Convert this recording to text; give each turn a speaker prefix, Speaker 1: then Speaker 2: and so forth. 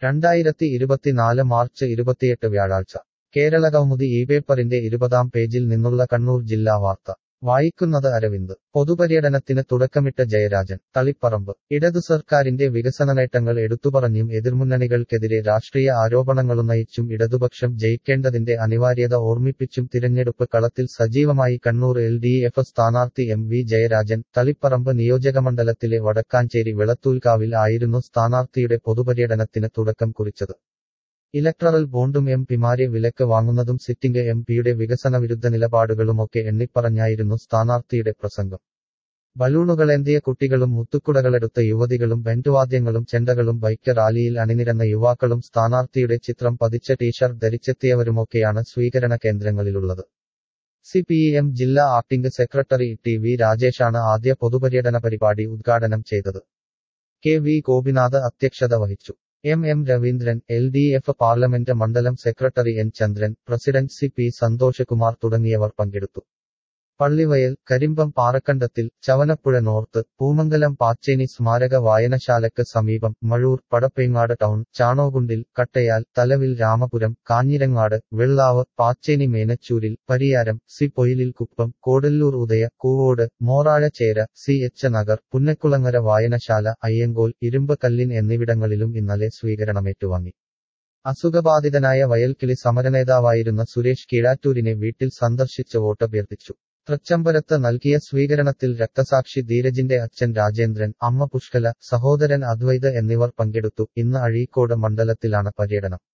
Speaker 1: രണ്ടായിരത്തി ഇരുപത്തിനാല് മാർച്ച് ഇരുപത്തിയെട്ട് വ്യാഴാഴ്ച കേരള കൗമുദി ഈ പേപ്പറിന്റെ ഇരുപതാം പേജിൽ നിന്നുള്ള കണ്ണൂർ ജില്ലാ വാർത്ത വായിക്കുന്നത് അരവിന്ദ് പൊതുപര്യടനത്തിന് തുടക്കമിട്ട ജയരാജൻ തളിപ്പറമ്പ് ഇടതു സർക്കാരിന്റെ വികസന നേട്ടങ്ങൾ എടുത്തുപറഞ്ഞും എതിർമുന്നണികൾക്കെതിരെ രാഷ്ട്രീയ ആരോപണങ്ങളുന്നയിച്ചും ഇടതുപക്ഷം ജയിക്കേണ്ടതിന്റെ അനിവാര്യത ഓർമ്മിപ്പിച്ചും തിരഞ്ഞെടുപ്പ് കളത്തിൽ സജീവമായി കണ്ണൂർ എൽ ഡി എഫ് സ്ഥാനാർത്ഥി എം വി ജയരാജൻ തളിപ്പറമ്പ് നിയോജകമണ്ഡലത്തിലെ വടക്കാഞ്ചേരി വെളത്തൂൽക്കാവിൽ ആയിരുന്നു സ്ഥാനാർത്ഥിയുടെ പൊതുപര്യടനത്തിന് തുടക്കം കുറിച്ചത് ഇലക്ട്രറൽ ബോണ്ടും എം പിമാരെ വിലക്ക് വാങ്ങുന്നതും സിറ്റിംഗ് എം പിയുടെ വികസനവിരുദ്ധ നിലപാടുകളുമൊക്കെ എണ്ണിപ്പറഞ്ഞായിരുന്നു സ്ഥാനാർത്ഥിയുടെ പ്രസംഗം ബലൂണുകളേന്തിയ കുട്ടികളും മുത്തുക്കുടകളെടുത്ത യുവതികളും ബെൻഡുവാദ്യങ്ങളും ചെണ്ടകളും ബൈക്ക് റാലിയിൽ അണിനിരന്ന യുവാക്കളും സ്ഥാനാർത്ഥിയുടെ ചിത്രം പതിച്ച ടീഷർട്ട് ധരിച്ചെത്തിയവരുമൊക്കെയാണ് സ്വീകരണ കേന്ദ്രങ്ങളിലുള്ളത് സി പി എം ജില്ലാ ആക്ടിംഗ് സെക്രട്ടറി ടി വി രാജേഷാണ് ആദ്യ പൊതുപര്യടന പരിപാടി ഉദ്ഘാടനം ചെയ്തത് കെ വി ഗോപിനാഥ് അധ്യക്ഷത വഹിച്ചു M M Raveendran L D F parliament മണ്ഡലം secretary N Chandran president C P Santhoshkumar തുടങ്ങിയവർ പങ്കെടുത്തു പള്ളിവയൽ കരിമ്പം പാറക്കണ്ടത്തിൽ ചവനപ്പുഴ നോർത്ത് പൂമംഗലം പാച്ചേനി സ്മാരക വായനശാലയ്ക്ക് സമീപം മഴൂർ പടപ്പേങ്ങാട് ടൗൺ ചാണോകുണ്ടിൽ കട്ടയാൽ തലവിൽ രാമപുരം കാഞ്ഞിരങ്ങാട് വെള്ളാവ് പാച്ചേനി മേനച്ചൂരിൽ പരിയാരം സി പൊയിലിൽ കുപ്പം കോടല്ലൂർ ഉദയ കൂവോട് മോറാഴച്ചേര സി എച്ച് നഗർ പുന്നക്കുളങ്ങര വായനശാല അയ്യങ്കോൽ ഇരുമ്പ് കല്ലിൻ എന്നിവിടങ്ങളിലും ഇന്നലെ സ്വീകരണമേറ്റുവാങ്ങി അസുഖബാധിതനായ വയൽക്കിളി സമരനേതാവായിരുന്ന സുരേഷ് കീഴാറ്റൂരിനെ വീട്ടിൽ സന്ദർശിച്ച് വോട്ടഭ്യർത്ഥിച്ചു തൃച്ചംബരത്ത് നൽകിയ സ്വീകരണത്തിൽ രക്തസാക്ഷി ധീരജിന്റെ അച്ഛൻ രാജേന്ദ്രൻ അമ്മ പുഷ്കല സഹോദരൻ അദ്വൈത് എന്നിവർ പങ്കെടുത്തു ഇന്ന് അഴീക്കോട് മണ്ഡലത്തിലാണ് പര്യടനം